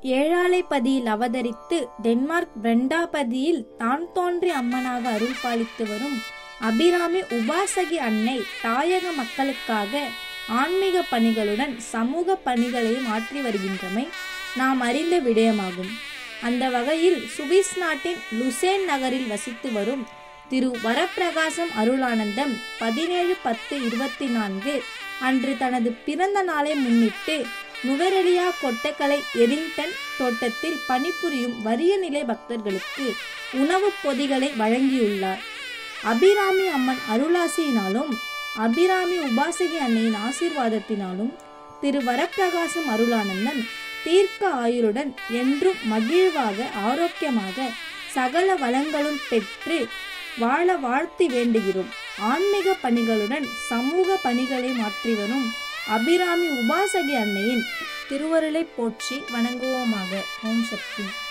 ஏழாலைப்பதியில் அவதரித்து டென்மார்க் பிரண்டாபதியில் தான் தோன்றி அம்மனாக அருள் பாலித்து வரும் அபிராமி உபாசகி அன்னை தாயக மக்களுக்காக ஆன்மீக பணிகளுடன் சமூக பணிகளையும் ஆற்றி வருகின்றமை நாம் அறிந்த விடயமாகும் அந்த வகையில் சுவிஸ் நாட்டின் லுசேன் நகரில் வசித்து வரும் திரு வரப்பிரகாசம் அருளானந்தம் பதினேழு பத்து இருபத்தி நான்கு அன்று தனது பிறந்த நாளை முன்னிட்டு நுவரெலியா கொட்டக்கலை எரிங்டன் தோட்டத்தில் பணிபுரியும் வறிய நிலை பக்தர்களுக்கு உணவுப் பொதிகளை வழங்கியுள்ளார் அபிராமி அம்மன் அருளாசியினாலும் அபிராமி உபாசகி அன்னையின் ஆசீர்வாதத்தினாலும் திரு வரப்பிரகாசம் அருளானந்தன் தீர்க்க ஆயுளுடன் என்றும் மகிழ்வாக ஆரோக்கியமாக சகல வளங்களும் பெற்று வாழ வாழ்த்தி வேண்டுகிறோம் ஆன்மீக பணிகளுடன் சமூக பணிகளை மாற்றி வரும் அபிராமி உபாசகி அன்னையின் திருவருளை போற்றி வணங்குவோமாக ஓம் சக்தி